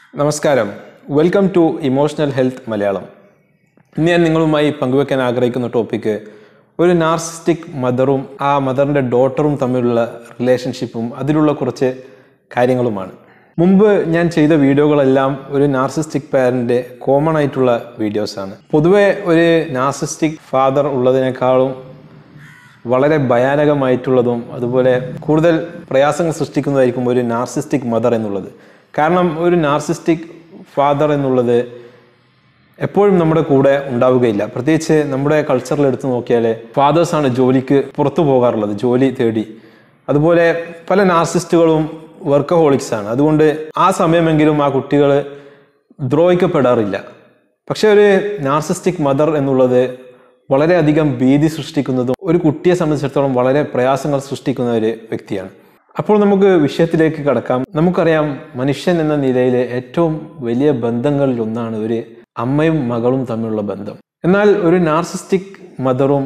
നമസ്കാരം welcome to emotional health Malayalam ഇന്ന് ഞാൻ നിങ്ങളുമായി പങ്കുവെക്കാൻ ആഗ്രഹിക്കുന്ന ടോപ്പിക്ക് ഒരു നാർസിസ്റ്റിക് മദറും ആ മദറിൻ്റെ ഡോട്ടറും തമ്മിലുള്ള റിലേഷൻഷിപ്പും അതിലുള്ള കുറച്ച് കാര്യങ്ങളുമാണ് മുമ്പ് ഞാൻ ചെയ്ത വീഡിയോകളെല്ലാം ഒരു നാർസിസ്റ്റിക് പാരൻ്റെ കോമൺ ആയിട്ടുള്ള വീഡിയോസാണ് പൊതുവെ ഒരു നാർസിസ്റ്റിക് ഫാദർ ഉള്ളതിനേക്കാളും വളരെ ഭയാനകമായിട്ടുള്ളതും അതുപോലെ കൂടുതൽ പ്രയാസങ്ങൾ സൃഷ്ടിക്കുന്നതായിരിക്കും ഒരു നാർസിസ്റ്റിക് മദർ എന്നുള്ളത് കാരണം ഒരു നാർസിസ്റ്റിക് ഫാദർ എന്നുള്ളത് എപ്പോഴും നമ്മുടെ കൂടെ ഉണ്ടാവുകയില്ല പ്രത്യേകിച്ച് നമ്മുടെ കൾച്ചറിൽ എടുത്തു നോക്കിയാൽ ഫാദേഴ്സാണ് ജോലിക്ക് പുറത്തു പോകാറുള്ളത് ജോലി തേടി അതുപോലെ പല നാർസിസ്റ്റുകളും വർക്കഹോളിക്സ് ആണ് അതുകൊണ്ട് ആ സമയമെങ്കിലും ആ കുട്ടികൾ ദ്രോഹിക്കപ്പെടാറില്ല പക്ഷെ ഒരു നാർസിസ്റ്റിക് മദർ എന്നുള്ളത് വളരെയധികം ഭീതി സൃഷ്ടിക്കുന്നതും ഒരു കുട്ടിയെ സംബന്ധിച്ചിടത്തോളം വളരെ പ്രയാസങ്ങൾ സൃഷ്ടിക്കുന്ന ഒരു വ്യക്തിയാണ് അപ്പോൾ നമുക്ക് വിഷയത്തിലേക്ക് കടക്കാം നമുക്കറിയാം മനുഷ്യൻ എന്ന നിലയിൽ ഏറ്റവും വലിയ ബന്ധങ്ങളിൽ ഒന്നാണ് ഒരു അമ്മയും മകളും തമ്മിലുള്ള ബന്ധം എന്നാൽ ഒരു നാർസിസ്റ്റിക് മദറും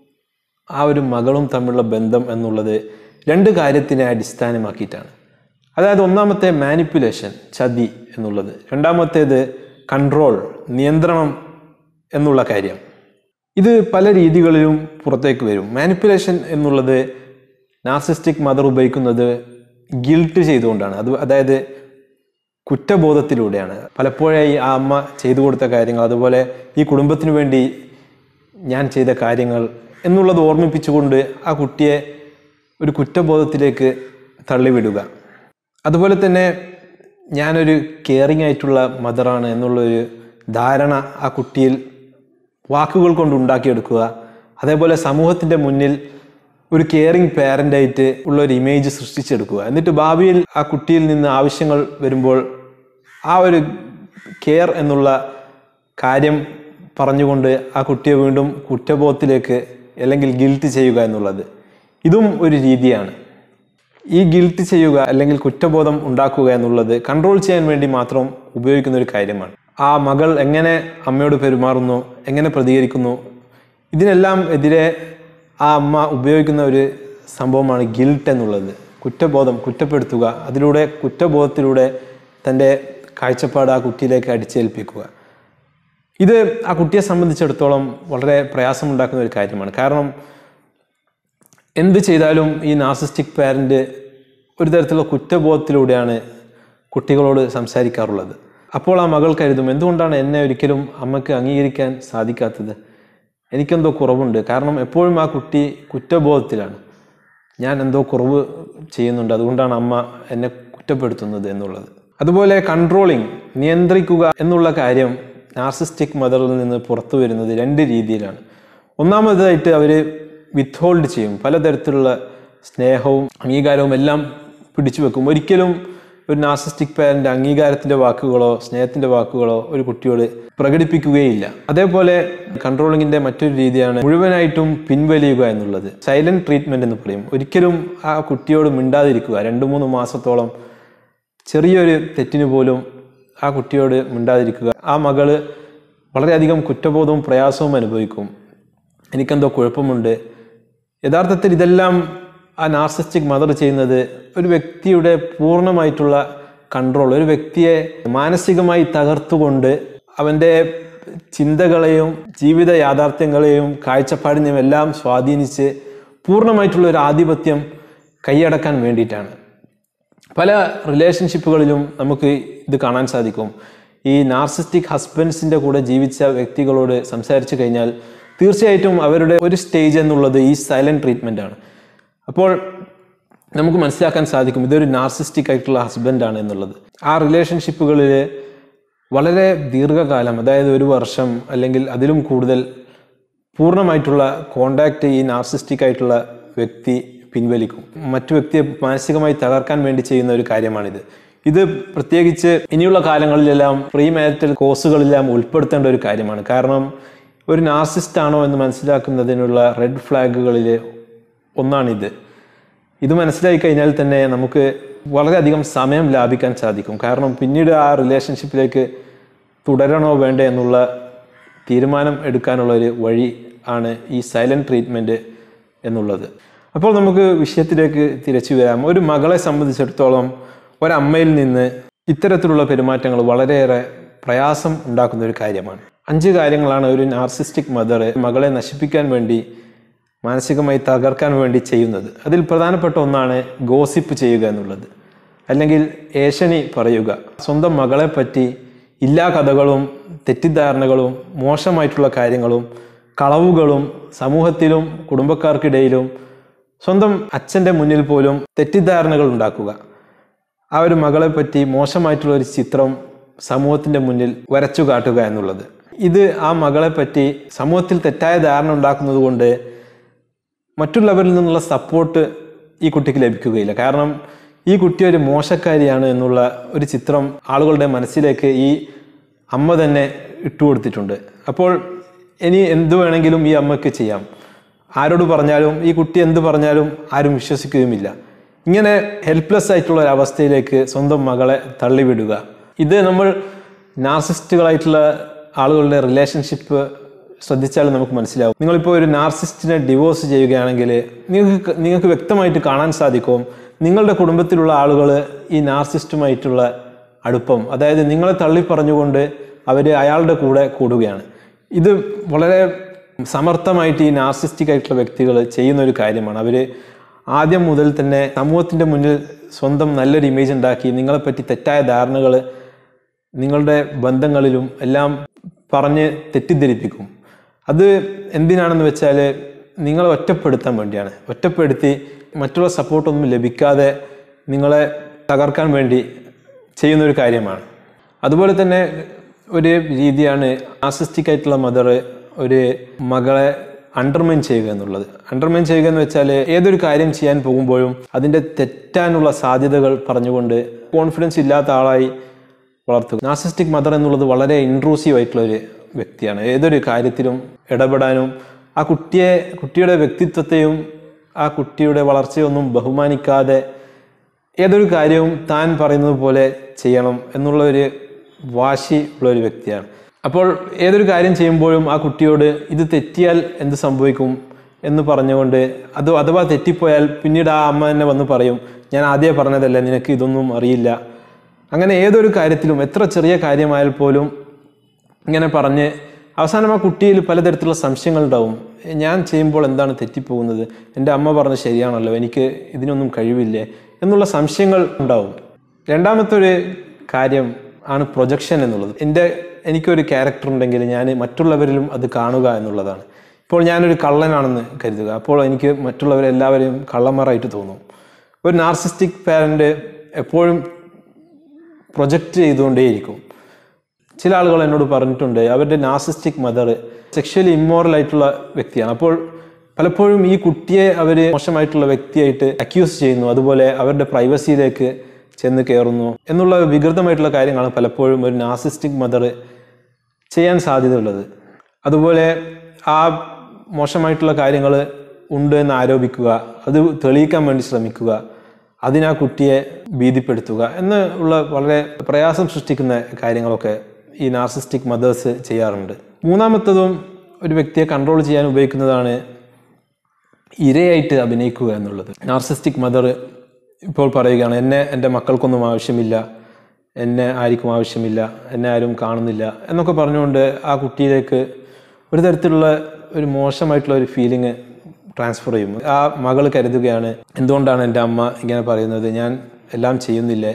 ആ ഒരു മകളും തമ്മിലുള്ള ബന്ധം എന്നുള്ളത് രണ്ട് കാര്യത്തിനെ അടിസ്ഥാനമാക്കിയിട്ടാണ് അതായത് ഒന്നാമത്തെ മാനിപ്പുലേഷൻ ചതി എന്നുള്ളത് രണ്ടാമത്തേത് കൺട്രോൾ നിയന്ത്രണം എന്നുള്ള കാര്യം ഇത് പല രീതികളിലും പുറത്തേക്ക് വരും മാനിപ്പുലേഷൻ എന്നുള്ളത് നാർസിസ്റ്റിക് മദർ ഉപയോഗിക്കുന്നത് ഗിൽട്ട് ചെയ്തുകൊണ്ടാണ് അത് അതായത് കുറ്റബോധത്തിലൂടെയാണ് പലപ്പോഴായി ആ അമ്മ ചെയ്തു കൊടുത്ത കാര്യങ്ങൾ അതുപോലെ ഈ കുടുംബത്തിന് വേണ്ടി ഞാൻ ചെയ്ത കാര്യങ്ങൾ എന്നുള്ളത് ഓർമ്മിപ്പിച്ചുകൊണ്ട് ആ കുട്ടിയെ ഒരു കുറ്റബോധത്തിലേക്ക് തള്ളിവിടുക അതുപോലെ തന്നെ ഞാനൊരു കെയറിങ് ആയിട്ടുള്ള മദറാണ് എന്നുള്ളൊരു ധാരണ ആ കുട്ടിയിൽ വാക്കുകൾ കൊണ്ട് ഉണ്ടാക്കിയെടുക്കുക അതേപോലെ സമൂഹത്തിൻ്റെ മുന്നിൽ ഒരു കെയറിങ് പാരൻ്റായിട്ട് ഉള്ള ഒരു ഇമേജ് സൃഷ്ടിച്ചെടുക്കുക എന്നിട്ട് ഭാവിയിൽ ആ കുട്ടിയിൽ നിന്ന് ആവശ്യങ്ങൾ വരുമ്പോൾ ആ ഒരു കെയർ എന്നുള്ള കാര്യം പറഞ്ഞുകൊണ്ട് ആ കുട്ടിയെ വീണ്ടും കുറ്റബോധത്തിലേക്ക് അല്ലെങ്കിൽ ഗിൽറ്റ് ചെയ്യുക എന്നുള്ളത് ഇതും ഒരു രീതിയാണ് ഈ ഗിൽറ്റ് ചെയ്യുക അല്ലെങ്കിൽ കുറ്റബോധം ഉണ്ടാക്കുക എന്നുള്ളത് കൺട്രോൾ ചെയ്യാൻ വേണ്ടി മാത്രം ഉപയോഗിക്കുന്ന ഒരു കാര്യമാണ് ആ മകൾ എങ്ങനെ അമ്മയോട് പെരുമാറുന്നു എങ്ങനെ പ്രതികരിക്കുന്നു ഇതിനെല്ലാം എതിരെ ആ അമ്മ ഉപയോഗിക്കുന്ന ഒരു സംഭവമാണ് ഗിൽട്ട് എന്നുള്ളത് കുറ്റബോധം കുറ്റപ്പെടുത്തുക അതിലൂടെ കുറ്റബോധത്തിലൂടെ തൻ്റെ കാഴ്ചപ്പാട് ആ കുട്ടിയിലേക്ക് അടിച്ചേൽപ്പിക്കുക ഇത് ആ കുട്ടിയെ സംബന്ധിച്ചിടത്തോളം വളരെ പ്രയാസമുണ്ടാക്കുന്ന ഒരു കാര്യമാണ് കാരണം എന്ത് ചെയ്താലും ഈ നാർസിസ്റ്റിക് പാരൻ്റ് ഒരു തരത്തിലുള്ള കുറ്റബോധത്തിലൂടെയാണ് കുട്ടികളോട് സംസാരിക്കാറുള്ളത് അപ്പോൾ ആ മകൾ കരുതും എന്തുകൊണ്ടാണ് എന്നെ ഒരിക്കലും അമ്മയ്ക്ക് അംഗീകരിക്കാൻ സാധിക്കാത്തത് എനിക്കെന്തോ കുറവുണ്ട് കാരണം എപ്പോഴും ആ കുട്ടി കുറ്റബോധത്തിലാണ് ഞാൻ എന്തോ കുറവ് ചെയ്യുന്നുണ്ട് അതുകൊണ്ടാണ് അമ്മ എന്നെ കുറ്റപ്പെടുത്തുന്നത് എന്നുള്ളത് അതുപോലെ കൺട്രോളിങ് നിയന്ത്രിക്കുക എന്നുള്ള കാര്യം നാർസിസ്റ്റിക് മദറിൽ നിന്ന് പുറത്തു വരുന്നത് രണ്ട് രീതിയിലാണ് ഒന്നാമതായിട്ട് അവർ വിത്ത്ഹോൾഡ് ചെയ്യും പലതരത്തിലുള്ള സ്നേഹവും അംഗീകാരവും എല്ലാം പിടിച്ചു വെക്കും ഒരിക്കലും ഒരു നാർസിസ്റ്റിക് പാരന്റ് അംഗീകാരത്തിന്റെ വാക്കുകളോ സ്നേഹത്തിന്റെ വാക്കുകളോ ഒരു കുട്ടിയോട് പ്രകടിപ്പിക്കുകയില്ല അതേപോലെ കൺട്രോളിങ്ങിന്റെ മറ്റൊരു രീതിയാണ് മുഴുവനായിട്ടും പിൻവലിയുക എന്നുള്ളത് സൈലന്റ് ട്രീറ്റ്മെന്റ് എന്ന് പറയും ഒരിക്കലും ആ കുട്ടിയോട് മിണ്ടാതിരിക്കുക രണ്ടു മൂന്ന് മാസത്തോളം ചെറിയൊരു തെറ്റിന് പോലും ആ കുട്ടിയോട് മിണ്ടാതിരിക്കുക ആ മകള് വളരെയധികം കുറ്റബോധവും പ്രയാസവും അനുഭവിക്കും എനിക്കെന്തോ കുഴപ്പമുണ്ട് യഥാർത്ഥത്തിൽ ഇതെല്ലാം ആ നാർസിസ്റ്റിക് മദർ ചെയ്യുന്നത് ഒരു വ്യക്തിയുടെ പൂർണ്ണമായിട്ടുള്ള കൺട്രോൾ ഒരു വ്യക്തിയെ മാനസികമായി തകർത്തുകൊണ്ട് അവൻ്റെ ചിന്തകളെയും ജീവിത യാഥാർത്ഥ്യങ്ങളെയും കാഴ്ചപ്പാടിനെയും എല്ലാം സ്വാധീനിച്ച് പൂർണ്ണമായിട്ടുള്ള ഒരു ആധിപത്യം കൈയടക്കാൻ വേണ്ടിയിട്ടാണ് പല റിലേഷൻഷിപ്പുകളിലും നമുക്ക് ഇത് കാണാൻ സാധിക്കും ഈ നാർസിസ്റ്റിക് ഹസ്ബൻഡ്സിൻ്റെ കൂടെ ജീവിച്ച വ്യക്തികളോട് സംസാരിച്ചു കഴിഞ്ഞാൽ തീർച്ചയായിട്ടും അവരുടെ ഒരു സ്റ്റേജ് എന്നുള്ളത് ഈ സൈലന്റ് ട്രീറ്റ്മെൻ്റ് ആണ് അപ്പോൾ നമുക്ക് മനസ്സിലാക്കാൻ സാധിക്കും ഇതൊരു നാർസിസ്റ്റിക് ആയിട്ടുള്ള ഹസ്ബൻഡാണ് എന്നുള്ളത് ആ റിലേഷൻഷിപ്പുകളിൽ വളരെ ദീർഘകാലം അതായത് ഒരു വർഷം അല്ലെങ്കിൽ അതിലും കൂടുതൽ പൂർണ്ണമായിട്ടുള്ള കോണ്ടാക്റ്റ് ഈ നാർസിസ്റ്റിക് ആയിട്ടുള്ള വ്യക്തി പിൻവലിക്കും മറ്റു വ്യക്തിയെ മാനസികമായി തകർക്കാൻ വേണ്ടി ചെയ്യുന്ന ഒരു കാര്യമാണിത് ഇത് പ്രത്യേകിച്ച് ഇനിയുള്ള കാലങ്ങളിലെല്ലാം പ്രീ മാരിറ്റൽ കോഴ്സുകളെല്ലാം ഉൾപ്പെടുത്തേണ്ട ഒരു കാര്യമാണ് കാരണം ഒരു നാർസിസ്റ്റ് ആണോ എന്ന് മനസ്സിലാക്കുന്നതിനുള്ള റെഡ് ഫ്ലാഗുകളിൽ ഒന്നാണിത് ഇത് മനസ്സിലായി കഴിഞ്ഞാൽ തന്നെ നമുക്ക് വളരെയധികം സമയം ലാഭിക്കാൻ സാധിക്കും കാരണം പിന്നീട് ആ റിലേഷൻഷിപ്പിലേക്ക് തുടരണോ വേണ്ടേ എന്നുള്ള തീരുമാനം എടുക്കാനുള്ള ഒരു വഴി ആണ് ഈ സൈലന്റ് ട്രീറ്റ്മെൻറ്റ് എന്നുള്ളത് അപ്പോൾ നമുക്ക് വിഷയത്തിലേക്ക് തിരിച്ചു വരാം ഒരു മകളെ സംബന്ധിച്ചിടത്തോളം ഒരമ്മയിൽ നിന്ന് ഇത്തരത്തിലുള്ള പെരുമാറ്റങ്ങൾ വളരെയേറെ പ്രയാസം ഉണ്ടാക്കുന്ന ഒരു കാര്യമാണ് അഞ്ച് കാര്യങ്ങളാണ് ഒരു നാർസിസ്റ്റിക് മദർ മകളെ നശിപ്പിക്കാൻ വേണ്ടി മാനസികമായി തകർക്കാൻ വേണ്ടി ചെയ്യുന്നത് അതിൽ പ്രധാനപ്പെട്ട ഒന്നാണ് ഗോസിപ്പ് ചെയ്യുക എന്നുള്ളത് അല്ലെങ്കിൽ ഏഷണി പറയുക സ്വന്തം മകളെ പറ്റി ഇല്ലാ കഥകളും തെറ്റിദ്ധാരണകളും മോശമായിട്ടുള്ള കാര്യങ്ങളും കളവുകളും സമൂഹത്തിലും കുടുംബക്കാർക്കിടയിലും സ്വന്തം അച്ഛൻ്റെ മുന്നിൽ പോലും തെറ്റിദ്ധാരണകൾ ഉണ്ടാക്കുക ആ ഒരു മകളെ പറ്റി മോശമായിട്ടുള്ള ഒരു ചിത്രം സമൂഹത്തിൻ്റെ മുന്നിൽ വരച്ചു കാട്ടുക എന്നുള്ളത് ഇത് ആ മകളെ പറ്റി സമൂഹത്തിൽ തെറ്റായ ധാരണ ഉണ്ടാക്കുന്നത് കൊണ്ട് മറ്റുള്ളവരിൽ നിന്നുള്ള സപ്പോർട്ട് ഈ കുട്ടിക്ക് ലഭിക്കുകയില്ല കാരണം ഈ കുട്ടി ഒരു മോശക്കാരിയാണ് എന്നുള്ള ഒരു ചിത്രം ആളുകളുടെ മനസ്സിലേക്ക് ഈ അമ്മ തന്നെ ഇട്ടുകൊടുത്തിട്ടുണ്ട് അപ്പോൾ ഇനി എന്തു വേണമെങ്കിലും ഈ അമ്മയ്ക്ക് ചെയ്യാം ആരോട് പറഞ്ഞാലും ഈ കുട്ടി എന്ത് പറഞ്ഞാലും ആരും വിശ്വസിക്കുകയുമില്ല ഇങ്ങനെ ഹെൽപ്ലെസ് ആയിട്ടുള്ള ഒരു അവസ്ഥയിലേക്ക് സ്വന്തം മകളെ തള്ളിവിടുക ഇത് നമ്മൾ നാർസിസ്റ്റുകളായിട്ടുള്ള ആളുകളുടെ റിലേഷൻഷിപ്പ് ശ്രദ്ധിച്ചാൽ നമുക്ക് മനസ്സിലാവും നിങ്ങളിപ്പോൾ ഒരു നാർസിസ്റ്റിനെ ഡിവോഴ്സ് ചെയ്യുകയാണെങ്കിൽ നിങ്ങൾക്ക് നിങ്ങൾക്ക് വ്യക്തമായിട്ട് കാണാൻ സാധിക്കും നിങ്ങളുടെ കുടുംബത്തിലുള്ള ആളുകൾ ഈ നാർസിസ്റ്റുമായിട്ടുള്ള അടുപ്പം അതായത് നിങ്ങളെ തള്ളി പറഞ്ഞുകൊണ്ട് അവർ അയാളുടെ കൂടെ കൂടുകയാണ് ഇത് വളരെ സമർത്ഥമായിട്ട് ഈ നാർസിസ്റ്റിക് ആയിട്ടുള്ള വ്യക്തികൾ ചെയ്യുന്ന ഒരു കാര്യമാണ് അവർ ആദ്യം മുതൽ തന്നെ സമൂഹത്തിൻ്റെ മുന്നിൽ സ്വന്തം നല്ലൊരു ഇമേജ് ഉണ്ടാക്കി നിങ്ങളെപ്പറ്റി തെറ്റായ ധാരണകൾ നിങ്ങളുടെ ബന്ധങ്ങളിലും എല്ലാം പറഞ്ഞ് തെറ്റിദ്ധരിപ്പിക്കും അത് എന്തിനാണെന്ന് വെച്ചാൽ നിങ്ങളെ ഒറ്റപ്പെടുത്താൻ വേണ്ടിയാണ് ഒറ്റപ്പെടുത്തി മറ്റുള്ള സപ്പോർട്ടൊന്നും ലഭിക്കാതെ നിങ്ങളെ തകർക്കാൻ വേണ്ടി ചെയ്യുന്ന ഒരു കാര്യമാണ് അതുപോലെ തന്നെ ഒരു രീതിയാണ് ആസിസ്റ്റിക് ആയിട്ടുള്ള മദർ ഒരു മകളെ അണ്ടർമൈൻ ചെയ്യുക എന്നുള്ളത് അണ്ടർമൈൻ ചെയ്യുക എന്ന് വെച്ചാൽ ഏതൊരു കാര്യം ചെയ്യാൻ പോകുമ്പോഴും അതിൻ്റെ തെറ്റാനുള്ള സാധ്യതകൾ പറഞ്ഞുകൊണ്ട് കോൺഫിഡൻസ് ഇല്ലാത്ത ആളായി വളർത്തുക നാർസിസ്റ്റിക് മദർ എന്നുള്ളത് വളരെ ഇൻട്രൂസീവ് ആയിട്ടുള്ള ഒരു വ്യക്തിയാണ് ഏതൊരു കാര്യത്തിലും ഇടപെടാനും ആ കുട്ടിയെ കുട്ടിയുടെ വ്യക്തിത്വത്തെയും ആ കുട്ടിയുടെ വളർച്ചയൊന്നും ബഹുമാനിക്കാതെ ഏതൊരു കാര്യവും താൻ പറയുന്നത് പോലെ ചെയ്യണം എന്നുള്ള ഒരു വാശി ഉള്ള ഒരു വ്യക്തിയാണ് അപ്പോൾ ഏതൊരു കാര്യം ചെയ്യുമ്പോഴും ആ കുട്ടിയോട് ഇത് തെറ്റിയാൽ എന്ത് സംഭവിക്കും എന്ന് പറഞ്ഞുകൊണ്ട് അത് അഥവാ തെറ്റിപ്പോയാൽ പിന്നീട് ആ അമ്മ തന്നെ വന്ന് പറയും ഞാൻ ആദ്യമേ പറഞ്ഞതല്ലേ നിനക്ക് ഇതൊന്നും അറിയില്ല അങ്ങനെ ഏതൊരു കാര്യത്തിലും എത്ര ചെറിയ കാര്യമായാൽ പോലും ഇങ്ങനെ പറഞ്ഞ് അവസാനം ആ കുട്ടിയിൽ പലതരത്തിലുള്ള സംശയങ്ങൾ ഉണ്ടാവും ഞാൻ ചെയ്യുമ്പോൾ എന്താണ് തെറ്റിപ്പോകുന്നത് എൻ്റെ അമ്മ പറഞ്ഞത് ശരിയാണല്ലോ എനിക്ക് ഇതിനൊന്നും കഴിവില്ലേ എന്നുള്ള സംശയങ്ങൾ ഉണ്ടാവും രണ്ടാമത്തെ ഒരു കാര്യം ആണ് പ്രൊജക്ഷൻ എന്നുള്ളത് എൻ്റെ എനിക്കൊരു ക്യാരക്ടർ ഉണ്ടെങ്കിൽ ഞാൻ മറ്റുള്ളവരിലും അത് കാണുക എന്നുള്ളതാണ് ഇപ്പോൾ ഞാനൊരു കള്ളനാണെന്ന് കരുതുക അപ്പോൾ എനിക്ക് മറ്റുള്ളവരെല്ലാവരെയും കള്ളന്മാരായിട്ട് തോന്നും ഒരു നാർസിസ്റ്റിക് പാരൻ്റ് എപ്പോഴും പ്രൊജക്റ്റ് ചെയ്തുകൊണ്ടേയിരിക്കും ചില ആളുകൾ എന്നോട് പറഞ്ഞിട്ടുണ്ട് അവരുടെ നാസിസ്റ്റിക് മദർ സെക്ഷലി ഇമ്മോറൽ ആയിട്ടുള്ള വ്യക്തിയാണ് അപ്പോൾ പലപ്പോഴും ഈ കുട്ടിയെ അവർ മോശമായിട്ടുള്ള വ്യക്തിയായിട്ട് അക്യൂസ് ചെയ്യുന്നു അതുപോലെ അവരുടെ പ്രൈവസിയിലേക്ക് ചെന്ന് കയറുന്നു എന്നുള്ള വികൃതമായിട്ടുള്ള കാര്യങ്ങളാണ് പലപ്പോഴും ഒരു നാസിസ്റ്റിക് മദർ ചെയ്യാൻ സാധ്യതയുള്ളത് അതുപോലെ ആ മോശമായിട്ടുള്ള കാര്യങ്ങൾ ഉണ്ട് എന്ന് ആരോപിക്കുക അത് തെളിയിക്കാൻ വേണ്ടി ശ്രമിക്കുക അതിനാ കുട്ടിയെ ഭീതിപ്പെടുത്തുക എന്ന് ഉള്ള വളരെ പ്രയാസം സൃഷ്ടിക്കുന്ന കാര്യങ്ങളൊക്കെ ഈ നാർസിസ്റ്റിക് മദേഴ്സ് ചെയ്യാറുണ്ട് മൂന്നാമത്തതും ഒരു വ്യക്തിയെ കൺട്രോൾ ചെയ്യാൻ ഉപയോഗിക്കുന്നതാണ് ഇരയായിട്ട് അഭിനയിക്കുക എന്നുള്ളത് നാർസിസ്റ്റിക് മദർ ഇപ്പോൾ പറയുകയാണ് എന്നെ എൻ്റെ മക്കൾക്കൊന്നും ആവശ്യമില്ല എന്നെ ആർക്കും ആവശ്യമില്ല എന്നെ ആരും കാണുന്നില്ല എന്നൊക്കെ പറഞ്ഞുകൊണ്ട് ആ കുട്ടിയിലേക്ക് ഒരു തരത്തിലുള്ള ഒരു മോശമായിട്ടുള്ള ഒരു ഫീലിംഗ് ട്രാൻസ്ഫർ ചെയ്യും ആ മകൾ കരുതുകയാണ് എന്തുകൊണ്ടാണ് എൻ്റെ അമ്മ ഇങ്ങനെ പറയുന്നത് ഞാൻ എല്ലാം ചെയ്യുന്നില്ലേ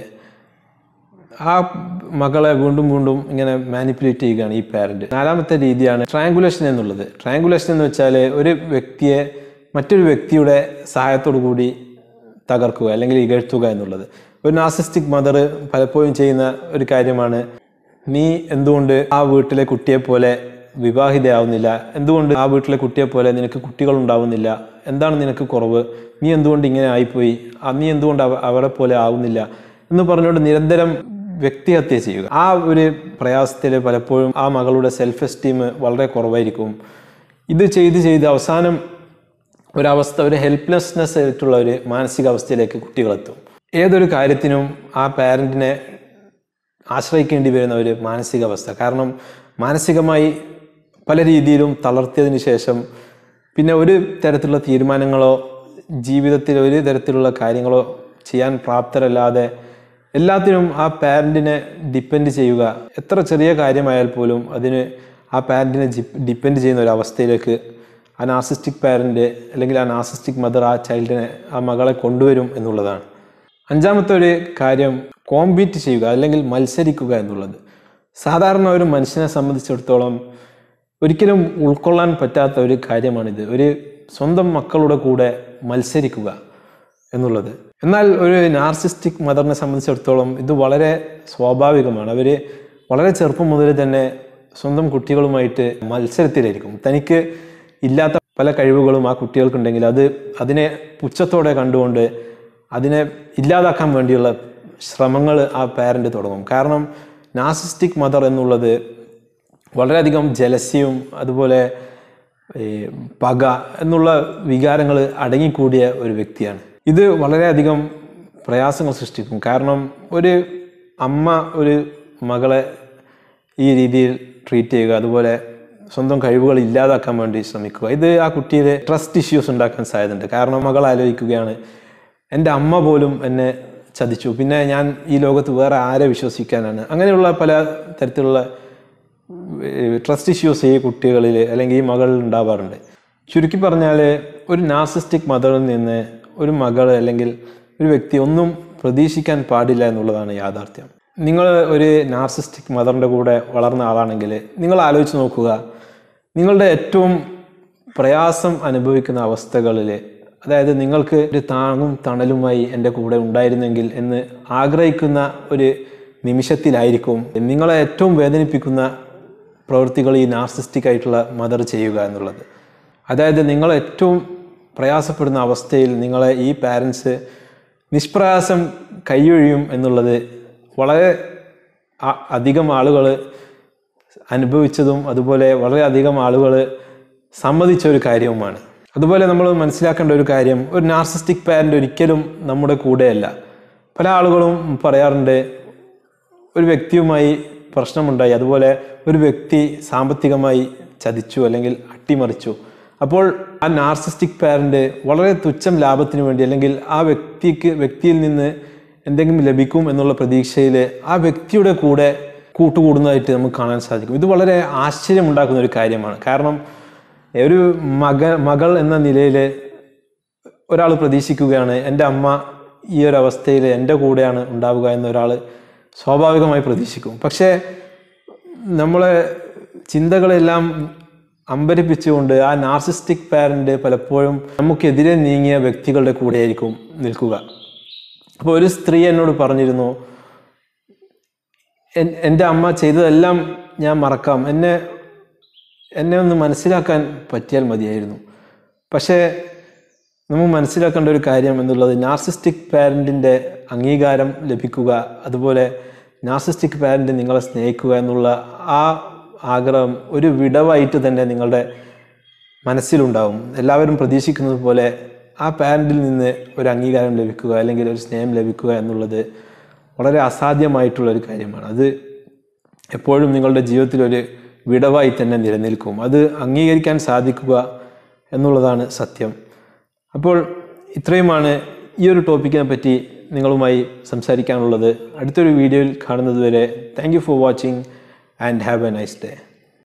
ആ മകളെ വീണ്ടും വീണ്ടും ഇങ്ങനെ മാനിപ്പുലേറ്റ് ചെയ്യുകയാണ് ഈ പാരന്റ് നാലാമത്തെ രീതിയാണ് ട്രയാങ്കുലേഷൻ എന്നുള്ളത് ട്രയാങ്കുലേഷൻ എന്ന് വെച്ചാൽ ഒരു വ്യക്തിയെ മറ്റൊരു വ്യക്തിയുടെ സഹായത്തോടു കൂടി തകർക്കുക അല്ലെങ്കിൽ ഇകഴ്ത്തുക എന്നുള്ളത് ഒരു നാസിസ്റ്റിക് മദർ പലപ്പോഴും ചെയ്യുന്ന ഒരു കാര്യമാണ് നീ എന്തുകൊണ്ട് ആ വീട്ടിലെ കുട്ടിയെ പോലെ വിവാഹിതയാവുന്നില്ല എന്തുകൊണ്ട് ആ വീട്ടിലെ കുട്ടിയെ പോലെ നിനക്ക് കുട്ടികൾ ഉണ്ടാവുന്നില്ല എന്താണ് നിനക്ക് കുറവ് നീ എന്തുകൊണ്ട് ഇങ്ങനെ ആയിപ്പോയി ആ, നീ എന്തുകൊണ്ട് അവ- അവരെ പോലെ ആവുന്നില്ല എന്ന് പറഞ്ഞുകൊണ്ട് നിരന്തരം വ്യക്തിഹത്യ ചെയ്യുക ആ ഒരു പ്രയാസത്തിൽ പലപ്പോഴും ആ മകളുടെ സെൽഫ് എസ്റ്റീം വളരെ കുറവായിരിക്കും ഇത് ചെയ്ത് ചെയ്ത് അവസാനം ഒരവസ്ഥ ഒരു ഹെൽപ്ലെസ്നെസ് ആയിട്ടുള്ള ഒരു മാനസികാവസ്ഥയിലേക്ക് കുട്ടികളെത്തും ഏതൊരു കാര്യത്തിനും ആ പാരൻറ്റിനെ ആശ്രയിക്കേണ്ടി വരുന്ന ഒരു മാനസികാവസ്ഥ കാരണം മാനസികമായി പല രീതിയിലും തളർത്തിയതിന് ശേഷം പിന്നെ ഒരു തരത്തിലുള്ള തീരുമാനങ്ങളോ ജീവിതത്തിൽ ഒരു തരത്തിലുള്ള കാര്യങ്ങളോ ചെയ്യാൻ പ്രാപ്തരല്ലാതെ എല്ലാത്തിനും ആ പാരൻറ്റിനെ ഡിപ്പെൻഡ് ചെയ്യുക എത്ര ചെറിയ കാര്യമായാൽ പോലും അതിന് ആ പാരൻറ്റിനെ ഡിപ്പെൻഡ് ചെയ്യുന്ന ഒരു അവസ്ഥയിലേക്ക് ആ നാർസിസ്റ്റിക് പാരൻ്റ് അല്ലെങ്കിൽ ആ നാർസിസ്റ്റിക് മദർ ആ ചൈൽഡിനെ ആ മകളെ കൊണ്ടുവരും എന്നുള്ളതാണ് അഞ്ചാമത്തെ ഒരു കാര്യം കോമ്പീറ്റ് ചെയ്യുക അല്ലെങ്കിൽ മത്സരിക്കുക എന്നുള്ളത് സാധാരണ ഒരു മനുഷ്യനെ സംബന്ധിച്ചിടത്തോളം ഒരിക്കലും ഉൾക്കൊള്ളാൻ പറ്റാത്ത ഒരു കാര്യമാണിത് ഒരു സ്വന്തം മക്കളുടെ കൂടെ മത്സരിക്കുക എന്നുള്ളത് എന്നാൽ ഒരു നാർസിസ്റ്റിക് മദറിനെ സംബന്ധിച്ചിടത്തോളം ഇത് വളരെ സ്വാഭാവികമാണ് അവർ വളരെ ചെറുപ്പം മുതൽ തന്നെ സ്വന്തം കുട്ടികളുമായിട്ട് മത്സരത്തിലായിരിക്കും തനിക്ക് ഇല്ലാത്ത പല കഴിവുകളും ആ കുട്ടികൾക്കുണ്ടെങ്കിൽ അത് അതിനെ പുച്ഛത്തോടെ കണ്ടുകൊണ്ട് അതിനെ ഇല്ലാതാക്കാൻ വേണ്ടിയുള്ള ശ്രമങ്ങൾ ആ പാരൻ്റ് തുടങ്ങും കാരണം നാസിസ്റ്റിക് മദർ എന്നുള്ളത് വളരെയധികം ജലസ്യവും അതുപോലെ ഈ പക എന്നുള്ള വികാരങ്ങൾ അടങ്ങിക്കൂടിയ ഒരു വ്യക്തിയാണ് ഇത് വളരെയധികം പ്രയാസങ്ങൾ സൃഷ്ടിക്കും കാരണം ഒരു അമ്മ ഒരു മകളെ ഈ രീതിയിൽ ട്രീറ്റ് ചെയ്യുക അതുപോലെ സ്വന്തം കഴിവുകൾ ഇല്ലാതാക്കാൻ വേണ്ടി ശ്രമിക്കുക ഇത് ആ കുട്ടിയിലെ ട്രസ്റ്റ് ഇഷ്യൂസ് ഉണ്ടാക്കാൻ സാധ്യതയുണ്ട് കാരണം മകൾ ആലോചിക്കുകയാണ് എൻ്റെ അമ്മ പോലും എന്നെ ചതിച്ചു പിന്നെ ഞാൻ ഈ ലോകത്ത് വേറെ ആരെ വിശ്വസിക്കാനാണ് അങ്ങനെയുള്ള പല തരത്തിലുള്ള ട്രസ്റ്റ് ഇഷ്യൂസ് ഈ കുട്ടികളിൽ അല്ലെങ്കിൽ ഈ മകളിൽ ഉണ്ടാവാറുണ്ട് ചുരുക്കി പറഞ്ഞാൽ ഒരു നാസിസ്റ്റിക് മദറിൽ നിന്ന് ഒരു മകൾ അല്ലെങ്കിൽ ഒരു വ്യക്തി ഒന്നും പ്രതീക്ഷിക്കാൻ പാടില്ല എന്നുള്ളതാണ് യാഥാർത്ഥ്യം നിങ്ങൾ ഒരു നാർസിസ്റ്റിക് മദറിൻ്റെ കൂടെ വളർന്ന ആളാണെങ്കിൽ നിങ്ങൾ ആലോചിച്ച് നോക്കുക നിങ്ങളുടെ ഏറ്റവും പ്രയാസം അനുഭവിക്കുന്ന അവസ്ഥകളിൽ അതായത് നിങ്ങൾക്ക് ഒരു താങ്ങും തണലുമായി എൻ്റെ കൂടെ ഉണ്ടായിരുന്നെങ്കിൽ എന്ന് ആഗ്രഹിക്കുന്ന ഒരു നിമിഷത്തിലായിരിക്കും നിങ്ങളെ ഏറ്റവും വേദനിപ്പിക്കുന്ന പ്രവൃത്തികൾ ഈ നാർസിസ്റ്റിക് ആയിട്ടുള്ള മദർ ചെയ്യുക എന്നുള്ളത് അതായത് നിങ്ങൾ ഏറ്റവും പ്രയാസപ്പെടുന്ന അവസ്ഥയിൽ നിങ്ങളെ ഈ പാരൻസ് നിഷ്പ്രയാസം കൈയൊഴിയും എന്നുള്ളത് വളരെ അ- അധികം ആളുകൾ അനുഭവിച്ചതും അതുപോലെ വളരെയധികം ആളുകൾ സമ്മതിച്ച ഒരു കാര്യവുമാണ് അതുപോലെ നമ്മൾ മനസ്സിലാക്കേണ്ട ഒരു കാര്യം ഒരു നാർസിസ്റ്റിക് പാരൻ്റ് ഒരിക്കലും നമ്മുടെ കൂടെയല്ല പല ആളുകളും പറയാറുണ്ട് ഒരു വ്യക്തിയുമായി പ്രശ്നമുണ്ടായി അതുപോലെ ഒരു വ്യക്തി സാമ്പത്തികമായി ചതിച്ചു അല്ലെങ്കിൽ അട്ടിമറിച്ചു അപ്പോൾ ആ നാർസിസ്റ്റിക് പാരൻ്റ് വളരെ തുച്ഛം ലാഭത്തിന് വേണ്ടി അല്ലെങ്കിൽ ആ വ്യക്തിക്ക് വ്യക്തിയിൽ നിന്ന് എന്തെങ്കിലും ലഭിക്കും എന്നുള്ള പ്രതീക്ഷയിൽ ആ വ്യക്തിയുടെ കൂടെ കൂട്ടുകൂടുന്നതായിട്ട് നമുക്ക് കാണാൻ സാധിക്കും ഇത് വളരെ ആശ്ചര്യമുണ്ടാക്കുന്ന ഒരു കാര്യമാണ് കാരണം ഒരു മക മകൾ എന്ന നിലയിൽ ഒരാൾ പ്രതീക്ഷിക്കുകയാണ് എൻ്റെ അമ്മ ഈ ഒരു അവസ്ഥയിൽ എൻ്റെ കൂടെയാണ് ഉണ്ടാവുക എന്ന് ഒരാൾ സ്വാഭാവികമായി പ്രതീക്ഷിക്കും പക്ഷേ നമ്മളെ ചിന്തകളെല്ലാം അമ്പരിപ്പിച്ചുകൊണ്ട് ആ നാർസിസ്റ്റിക് പാരൻ്റ് പലപ്പോഴും നമുക്കെതിരെ നീങ്ങിയ വ്യക്തികളുടെ കൂടെയായിരിക്കും നിൽക്കുക അപ്പോൾ ഒരു സ്ത്രീ എന്നോട് പറഞ്ഞിരുന്നു "എൻ- എൻ്റെ അമ്മ ചെയ്തതെല്ലാം ഞാൻ മറക്കാം എന്നെ എന്നെ ഒന്ന് മനസ്സിലാക്കാൻ പറ്റിയാൽ മതിയായിരുന്നു പക്ഷേ നമുക്ക് മനസ്സിലാക്കേണ്ട ഒരു കാര്യം എന്നുള്ളത് നാർസിസ്റ്റിക് പാരൻറ്റിൻ്റെ അംഗീകാരം ലഭിക്കുക അതുപോലെ നാർസിസ്റ്റിക് പാരൻ്റ് നിങ്ങളെ സ്നേഹിക്കുക എന്നുള്ള ആ ആഗ്രഹം ഒരു വിടവായിട്ട് തന്നെ നിങ്ങളുടെ മനസ്സിലുണ്ടാവും എല്ലാവരും പ്രതീക്ഷിക്കുന്നത് പോലെ ആ പാരൻറ്റിൽ നിന്ന് ഒരു അംഗീകാരം ലഭിക്കുക അല്ലെങ്കിൽ ഒരു സ്നേഹം ലഭിക്കുക എന്നുള്ളത് വളരെ അസാധ്യമായിട്ടുള്ള ഒരു കാര്യമാണ് അത് എപ്പോഴും നിങ്ങളുടെ ജീവിതത്തിൽ ഒരു വിടവായി തന്നെ നിലനിൽക്കും അത് അംഗീകരിക്കാൻ സാധിക്കുക എന്നുള്ളതാണ് സത്യം അപ്പോൾ ഇത്രയുമാണ് ഈ ഒരു ടോപ്പിക്കിനെ പറ്റി നിങ്ങളുമായി സംസാരിക്കാനുള്ളത് അടുത്തൊരു വീഡിയോയിൽ കാണുന്നത് വരെ thank you for watching and have a nice day